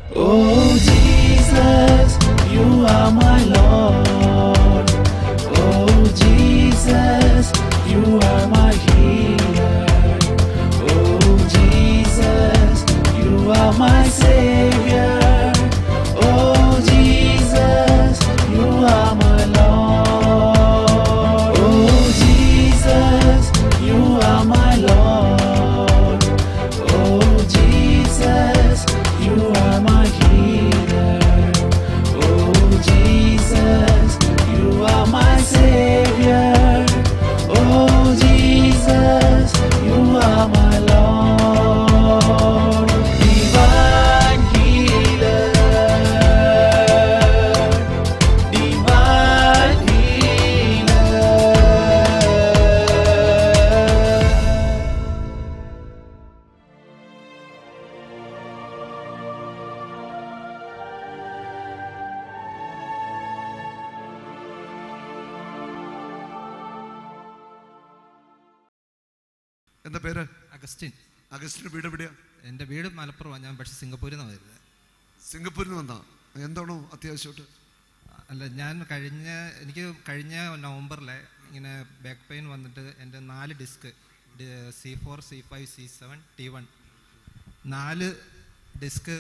Oh Jesus, you are my Lord. Oh Jesus, you are my healer. Oh Jesus, you are my Savior. Oh Jesus, you are my Lord. Oh Jesus, you are my Lord. Oh Jesus, you are my healer. Oh Jesus, you are my savior. Oh Jesus, you are my Lord. Divine healer. Divine healer. എന്താ പേര് Augustine അഗസ്റ്റിന് വീട് എവിടെയാ എൻ്റെ വീട് മലപ്പുറമാണ് ഞാൻ പക്ഷേ സിംഗപ്പൂരിൽ നിന്നാണ് വരുന്നത് സിംഗപ്പൂരിൽ നിന്ന് വന്നാ എന്താണോ അത്യാവശ്യമായിട്ട് അല്ല ഞാൻ കഴിഞ്ഞ എനിക്ക് കഴിഞ്ഞ നവംബറിലെ ഇങ്ങനെ ബാക്ക് പെയിൻ വന്നിട്ട് എൻ്റെ നാല് disc C four C five C seven T one നാല് ഡിസ്ക്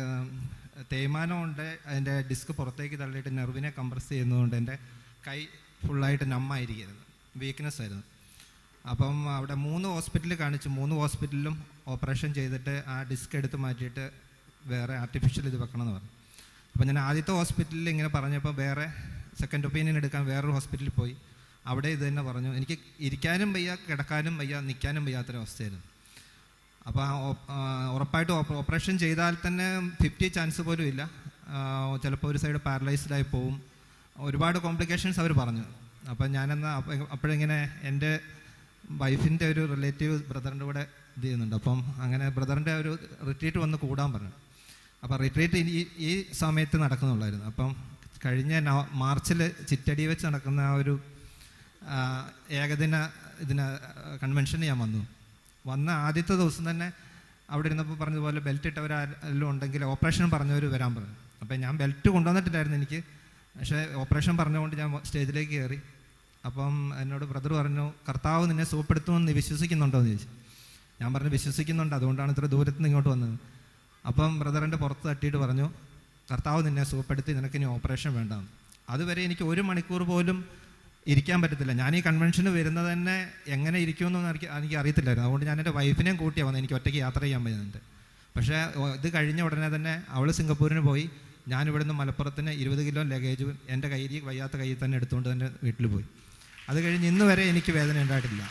തേയ്മാനമുണ്ട് അതിൻ്റെ ഡിസ്ക് പുറത്തേക്ക് തള്ളിയിട്ട് നെർവിനെ കംപ്രസ് ചെയ്യുന്നതുകൊണ്ട് എൻ്റെ കൈ ഫുള്ളായിട്ട് നമ്മായിരിക്കുന്നു വീക്ക്നെസ് ആയിരുന്നു അപ്പം അവിടെ മൂന്ന് ഹോസ്പിറ്റലിൽ കാണിച്ചു മൂന്ന് ഹോസ്പിറ്റലിലും ഓപ്പറേഷൻ ചെയ്തിട്ട് ആ ഡിസ്ക് എടുത്ത് മാറ്റിയിട്ട് വേറെ ആർട്ടിഫിഷ്യൽ ഇത് വെക്കണമെന്ന് പറഞ്ഞു അപ്പോൾ ഞാൻ ആദ്യത്തെ ഹോസ്പിറ്റലിൽ ഇങ്ങനെ പറഞ്ഞപ്പോൾ വേറെ സെക്കൻഡ് ഒപ്പീനിയൻ എടുക്കാൻ വേറൊരു ഹോസ്പിറ്റലിൽ പോയി അവിടെ ഇത് തന്നെ പറഞ്ഞു എനിക്ക് ഇരിക്കാനും വയ്യ കിടക്കാനും വയ്യ നിൽക്കാനും വയ്യാത്തൊരവസ്ഥയായിരുന്നു അപ്പോൾ ആ ഓ- ആ, ഉറപ്പായിട്ടും ഓപ്പ- ഓപ്പറേഷൻ ചെയ്താൽ തന്നെ ഫിഫ്റ്റി ചാൻസ് പോലും ഇല്ല ചിലപ്പോൾ ഒരു സൈഡ് പാരലൈസ്ഡ് ആയി പോവും ഒരുപാട് കോംപ്ലിക്കേഷൻസ് അവർ പറഞ്ഞു അപ്പം ഞാനെന്നാ അപ്പ- അപ്പോഴിങ്ങനെ എൻ്റെ വൈഫിൻ്റെ ഒരു റിലേറ്റീവ് ബ്രദറിൻ്റെ കൂടെ ഇത് ചെയ്യുന്നുണ്ട് അപ്പം അങ്ങനെ ബ്രദറിൻ്റെ ഒരു റിട്രീറ്റ് വന്ന് കൂടാൻ പറഞ്ഞു അപ്പോൾ റിട്രീറ്റ് ഈ ഈ സമയത്ത് നടക്കുന്നുള്ളായിരുന്നു അപ്പം കഴിഞ്ഞ നവ- മാർച്ചിൽ ചിറ്റടി വെച്ച് നടക്കുന്ന ആ ഒരു ആ, ഏകദിന ഇതിന് കൺവെൻഷന് ഞാൻ വന്നു വന്ന ആദ്യത്തെ ദിവസം തന്നെ അവിടെ ഇരുന്നപ്പോൾ പറഞ്ഞതുപോലെ ബെൽറ്റ് ഇട്ടവരെല്ലാം ഉണ്ടെങ്കിൽ ഓപ്പറേഷൻ പറഞ്ഞവർ വരാൻ പറഞ്ഞു അപ്പോൾ ഞാൻ ബെൽറ്റ് കൊണ്ടുവന്നിട്ടില്ലായിരുന്നു എനിക്ക് പക്ഷേ ഓപ്പറേഷൻ പറഞ്ഞുകൊണ്ട് ഞാൻ സ്റ്റേജിലേക്ക് കയറി അപ്പം എന്നോട് ബ്രദർ പറഞ്ഞു കർത്താവ് നിന്നെ സുഖപ്പെടുത്തുമെന്ന് നീ വിശ്വസിക്കുന്നുണ്ടോ എന്ന് ചോദിച്ചു ഞാൻ പറഞ്ഞു വിശ്വസിക്കുന്നുണ്ട് അതുകൊണ്ടാണ് ഇത്ര ദൂരത്ത് നിന്ന് ഇങ്ങോട്ട് വന്നത് അപ്പം ബ്രദറിൻ്റെ പുറത്ത് തട്ടിയിട്ട് പറഞ്ഞു കർത്താവ് നിന്നെ സുഖപ്പെടുത്തി നിനക്ക് ഇനി ഓപ്പറേഷൻ വേണ്ടാന്ന് അതുവരെ എനിക്ക് ഒരു മണിക്കൂർ പോലും ഇരിക്കാൻ പറ്റത്തില്ല ഞാൻ ഈ കൺവെൻഷന് വരുന്നത് തന്നെ എങ്ങനെ ഇരിക്കുമെന്നൊന്നും എനിക്ക് എനിക്ക് അറിയത്തില്ലായിരുന്നു അതുകൊണ്ട് ഞാൻ എൻ്റെ വൈഫിനെയും കൂട്ടിയാണ് വന്നത് എനിക്ക് ഒറ്റയ്ക്ക് യാത്ര ചെയ്യാൻ പറ്റുന്നുണ്ട് പക്ഷേ ഒ- ഇത് കഴിഞ്ഞ ഉടനെ തന്നെ അവൾ സിംഗപ്പൂരിന് പോയി ഞാൻ ഇവിടുന്ന് മലപ്പുറത്തിന് ഇരുപത് കിലോ ലഗേജ് എൻ്റെ കയ്യിൽ വയ്യാത്ത കയ്യിൽ തന്നെ എടുത്തുകൊണ്ട് തന്നെ വീട്ടിൽ പോയി അത് കഴിഞ്ഞ് ഇന്ന് വരെ എനിക്ക് വേദന ഉണ്ടായിട്ടില്ല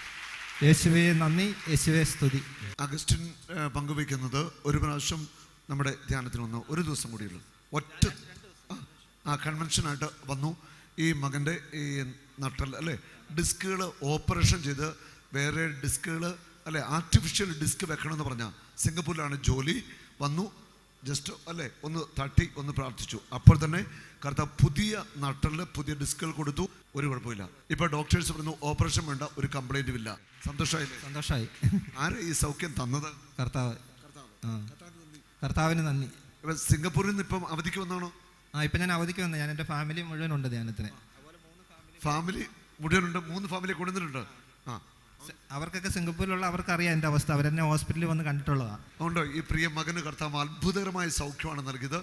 യേശുവെ നന്ദി യേശുവെ സ്തുതി അഗസ്റ്റിൻ ആ, പങ്കുവയ്ക്കുന്നത് ഒരു പ്രാവശ്യം നമ്മുടെ ധ്യാനത്തിന് വന്നു ഒരു ദിവസം കൂടിയുള്ളൂ ഒറ്റ ആ, ആ കൺവെൻഷനായിട്ട് വന്നു ഈ മകൻ്റെ ഈ നട്ടൽ അല്ലേ ഡിസ്കുകൾ ഓപ്പറേഷൻ ചെയ്ത് വേറെ ഡിസ്കുകൾ അല്ലെ ആർട്ടിഫിഷ്യൽ ഡിസ്ക് വെക്കണമെന്ന് പറഞ്ഞ സിംഗപ്പൂരിലാണ് ജോലി വന്നു ജസ്റ്റ് അല്ലേ ഒന്ന് തട്ടി ഒന്ന് പ്രാർത്ഥിച്ചു അപ്പോൾ തന്നെ കർത്താവ് പുതിയ നട്ടലിൽ പുതിയ ഡിസ്കുകൾ കൊടുത്തു ഒരു കുഴപ്പമില്ല ഇപ്പൊ ഡോക്ടേഴ്സ് പറഞ്ഞു ഓപ്പറേഷൻ വേണ്ട ഒരു കംപ്ലൈന്റും ഇല്ല സന്തോഷമായില്ലേ സന്തോഷമായി ആരാ ഈ സൗഖ്യം തന്നത് കർത്താവ് ആ കർത്താവിന് നന്ദി ഇപ്പൊ സിംഗപ്പൂരിൽ നിന്ന് ഇപ്പം അവധിക്ക് വന്നാണോ ആ ഇപ്പം ഞാൻ അവധിക്ക് വന്നത് ഞാൻ എൻ്റെ ഫാമിലി മുഴുവൻ ഉണ്ട് ധ്യാനത്തിന് ഫാമിലി മുഴുവനുണ്ട് മൂന്ന് ഫാമിലി കൊണ്ടുവന്നിട്ടുണ്ട് ആ സ- അവർക്കൊക്കെ സിംഗപ്പൂരിലുള്ള അവർക്കറിയാം എൻ്റെ അവസ്ഥ അവരെന്നെ ഹോസ്പിറ്റലിൽ വന്ന് കണ്ടിട്ടുള്ളതാണ് അതുകൊണ്ട് ഈ പ്രിയ മകന് കർത്താവ് അത്ഭുതകരമായ സൗഖ്യമാണ് നൽകിയത്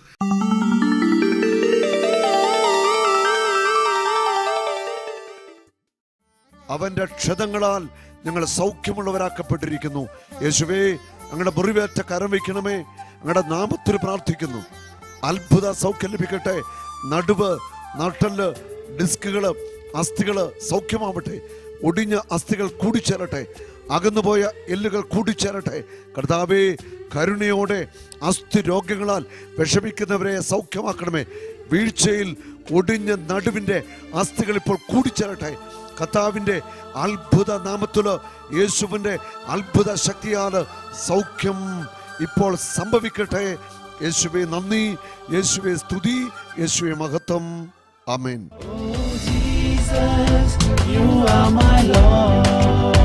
അവന്റെ ക്ഷതങ്ങളാൽ ഞങ്ങൾ സൗഖ്യമുള്ളവരാക്കപ്പെട്ടിരിക്കുന്നു യേശുവേ ഞങ്ങളുടെ മുറിവേറ്റ കരം വയ്ക്കണമേ ഞങ്ങളുടെ നാമത്തിൽ പ്രാർത്ഥിക്കുന്നു അത്ഭുത സൗഖ്യം ലഭിക്കട്ടെ നടുവ് നട്ടല് ഡിസ്കുകള് അസ്ഥികള് സൗഖ്യമാവട്ടെ ഒടിഞ്ഞ അസ്ഥികൾ കൂടിച്ചേരട്ടെ അകന്നുപോയ എല്ലുകൾ കൂടിച്ചേരട്ടെ കർത്താവേ കരുണയോടെ അസ്ഥി രോഗങ്ങളാൽ വിഷമിക്കുന്നവരെ സൗഖ്യമാക്കണമേ വീഴ്ചയിൽ ഒടിഞ്ഞ നടുവിൻ്റെ അസ്ഥികൾ ഇപ്പോൾ കൂടിച്ചേരട്ടെ കർത്താവിൻ്റെ അത്ഭുത നാമത്തില് യേശുവിൻ്റെ അത്ഭുത ശക്തിയാല് സൗഖ്യം ഇപ്പോൾ സംഭവിക്കട്ടെ യേശുവെ നന്ദി യേശുവെ സ്തുതി യേശുവെ മഹത്വം ആമേൻ Jesus, you are my Lord.